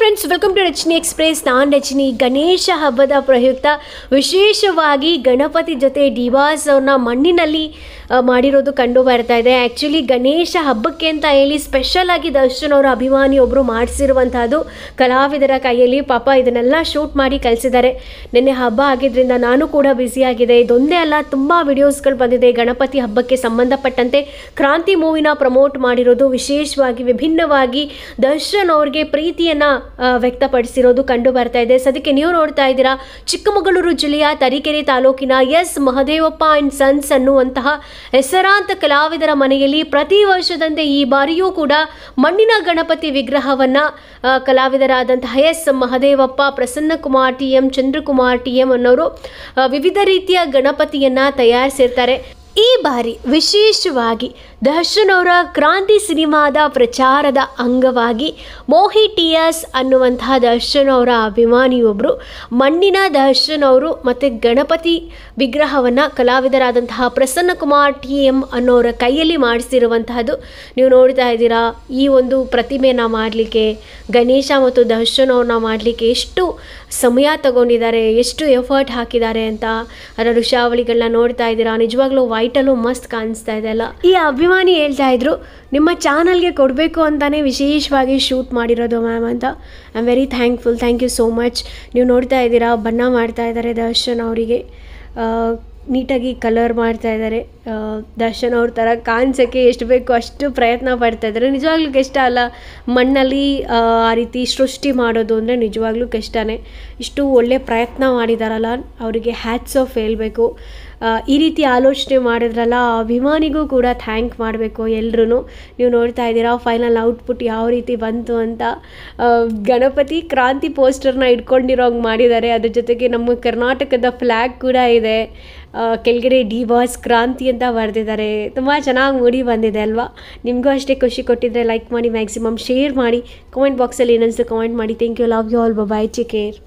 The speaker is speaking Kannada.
friends welcome to Rachani express ನಾನು ರಚನಿ ಗಣೇಶ ಹಬ್ಬದ ಪ್ರಯುಕ್ತ ವಿಶೇಷವಾಗಿ ಗಣಪತಿ ಜೊತೆ ಡಿವಾಸ್ ಅವ್ರನ್ನ ಮಣ್ಣಿನಲ್ಲಿ ಆ, ಮಾಡಿರೋದು ಕಂಡು ಬರ್ತಾ ಇದೆ ಆ್ಯಕ್ಚುಲಿ ಗಣೇಶ ಹಬ್ಬಕ್ಕೆ ಅಂತ ಹೇಳಿ ಸ್ಪೆಷಲ್ ಆಗಿ ದರ್ಶನ್ ಅವರ ಅಭಿಮಾನಿ ಒಬ್ಬರು ಮಾಡಿಸಿರುವಂತಹದ್ದು ಕಲಾವಿದರ ಕೈಯಲ್ಲಿ ಪಾಪ ಇದನ್ನೆಲ್ಲ ಶೂಟ್ ಮಾಡಿ ಕಳಿಸಿದ್ದಾರೆ ನಿನ್ನೆ ಹಬ್ಬ ಆಗಿದ್ರಿಂದ ನಾನು ಕೂಡ ಬ್ಯುಸಿಯಾಗಿದೆ ಇದೊಂದೇ ಅಲ್ಲ ತುಂಬ ವಿಡಿಯೋಸ್ಗಳು ಬಂದಿದೆ ಗಣಪತಿ ಹಬ್ಬಕ್ಕೆ ಸಂಬಂಧಪಟ್ಟಂತೆ ಕ್ರಾಂತಿ ಮೂವಿನ ಪ್ರಮೋಟ್ ಮಾಡಿರೋದು ವಿಶೇಷವಾಗಿ ವಿಭಿನ್ನವಾಗಿ ದರ್ಶನ್ ಅವ್ರಿಗೆ ಪ್ರೀತಿಯನ್ನು ವ್ಯಕ್ತಪಡಿಸಿರೋದು ಕಂಡು ಬರ್ತಾ ಇದೆ ಸದ್ಯಕ್ಕೆ ನೀವು ನೋಡ್ತಾ ಇದ್ದೀರಾ ಚಿಕ್ಕಮಗಳೂರು ಜಿಲ್ಲೆಯ ತರೀಕೆರೆ ತಾಲೂಕಿನ ಎಸ್ ಮಹದೇವಪ್ಪ ಅಂಡ್ ಸನ್ಸ್ ಅನ್ನುವಂತಹ ಹೆಸರಾಂತ ಕಲಾವಿದರ ಮನೆಯಲ್ಲಿ ಪ್ರತಿ ವರ್ಷದಂತೆ ಈ ಬಾರಿಯೂ ಕೂಡ ಮಣ್ಣಿನ ಗಣಪತಿ ವಿಗ್ರಹವನ್ನ ಆ, ಕಲಾವಿದರಾದಂತಹ S Mahadevappa Prasanna Kumar T M Chandrakumar T M ಅನ್ನೋರು ಆ, ವಿವಿಧ ರೀತಿಯ ಗಣಪತಿಯನ್ನ ತಯಾರಿಸಿರ್ತಾರೆ ಈ ಬಾರಿ ವಿಶೇಷವಾಗಿ ದರ್ಶನ್ ಅವರ ಕ್ರಾಂತಿ ಸಿನಿಮಾದ ಪ್ರಚಾರದ ಅಂಗವಾಗಿ ಮೋಹಿ ಟಿ ಎಸ್ ಅನ್ನುವಂತಹ ದರ್ಶನ್ ಅವರ ಅಭಿಮಾನಿಯೊಬ್ಬರು ಮಣ್ಣಿನ ದರ್ಶನ್ ಅವರು ಮತ್ತು ಗಣಪತಿ ವಿಗ್ರಹವನ್ನು ಕಲಾವಿದರಾದಂತಹ ಪ್ರಸನ್ನ ಕುಮಾರ್ ಟಿ ಎಂ ಅನ್ನೋರ ಕೈಯಲ್ಲಿ ಮಾಡಿಸಿರುವಂತಹದ್ದು ನೀವು ನೋಡ್ತಾ ಇದ್ದೀರಾ ಈ ಒಂದು ಪ್ರತಿಮೆನ ಮಾಡಲಿಕ್ಕೆ ಗಣೇಶ ಮತ್ತು ದರ್ಶನ್ ಅವ್ರನ್ನ ಮಾಡಲಿಕ್ಕೆ ಎಷ್ಟು ಸಮಯ ತಗೊಂಡಿದ್ದಾರೆ ಎಷ್ಟು ಎಫರ್ಟ್ ಹಾಕಿದ್ದಾರೆ ಅಂತ ಅದರ ದೃಶ್ಯಾವಳಿಗಳನ್ನ ನೋಡ್ತಾ ಇದ್ದೀರಾ ನಿಜವಾಗ್ಲೂ ವೈಟಲ್ಲೂ ಮಸ್ತ್ ಕಾಣಿಸ್ತಾ ಇದೆ ಅಲ್ಲ ಈ ಅಭಿಮಾನಿ ಹೇಳ್ತಾ ಇದ್ರು ನಿಮ್ಮ ಚಾನಲ್ಗೆ ಕೊಡಬೇಕು ಅಂತಾನೆ ವಿಶೇಷವಾಗಿ ಶೂಟ್ ಮಾಡಿರೋದು ಮ್ಯಾಮ್ ಅಂತ I am very thankful thank you so much ನೀವು ನೋಡ್ತಾ ಇದ್ದೀರಾ ಬಣ್ಣ ಮಾಡ್ತಾ ಇದ್ದಾರೆ ದರ್ಶನ್ ಅವರಿಗೆ ನೀಟಾಗಿ ಕಲರ್ ಮಾಡ್ತಾ ಇದ್ದಾರೆ ಆ, ದರ್ಶನ್ ಅವ್ರ ಥರ ಕಾಣಿಸೋಕ್ಕೆ ಎಷ್ಟು ಬೇಕೋ ಅಷ್ಟು ಪ್ರಯತ್ನ ಪಡ್ತಾ ಇದ್ದಾರೆ ನಿಜವಾಗ್ಲೂ ಕಷ್ಟ ಅಲ್ಲ ಮಣ್ಣಲ್ಲಿ ಆ ಆ ರೀತಿ ಸೃಷ್ಟಿ ಮಾಡೋದು ಅಂದರೆ ನಿಜವಾಗ್ಲೂ ಕಷ್ಟನೇ ಇಷ್ಟು ಒಳ್ಳೆ ಪ್ರಯತ್ನ ಮಾಡಿದಾರಲ್ಲ ಅವರಿಗೆ ಹ್ಯಾಟ್ಸ್ ಆಫ್ ಹೇಳ್ಬೇಕು ಆ, ಈ ರೀತಿ ಆಲೋಚನೆ ಮಾಡಿದ್ರಲ್ಲ ಆ ಅಭಿಮಾನಿಗೂ ಕೂಡ ಥ್ಯಾಂಕ್ ಮಾಡಬೇಕು ಎಲ್ರೂ ನೀವು ನೋಡ್ತಾ ಇದ್ದೀರಾ ಫೈನಲ್ ಔಟ್ಪುಟ್ ಯಾವ ರೀತಿ ಬಂತು ಅಂತ ಆ, ಗಣಪತಿ ಕ್ರಾಂತಿ ಪೋಸ್ಟರ್ನ ಇಟ್ಕೊಂಡಿರೋಂಗೆ ಮಾಡಿದ್ದಾರೆ ಅದ್ರ ಜೊತೆಗೆ ನಮ್ಮ ಕರ್ನಾಟಕದ ಫ್ಲ್ಯಾಗ್ ಕೂಡ ಇದೆ ಆ, ಕೆಳಗಡೆ ಡಿ ಬಾಸ್ ಕ್ರಾಂತಿ ಅಂತ ಬರೆದಿದ್ದಾರೆ ತುಂಬ ಚೆನ್ನಾಗಿ ಮೂಡಿ ಬಂದಿದೆ ಅಲ್ವಾ ನಿಮಗೂ ಅಷ್ಟೇ ಖುಷಿ ಕೊಟ್ಟಿದ್ರೆ ಲೈಕ್ ಮಾಡಿ ಮ್ಯಾಕ್ಸಿಮಮ್ ಶೇರ್ ಮಾಡಿ ಕಮೆಂಟ್ ಬಾಕ್ಸಲ್ಲಿ ಏನನ್ಸು ಕಮೆಂಟ್ ಮಾಡಿ thank you love you all bye take care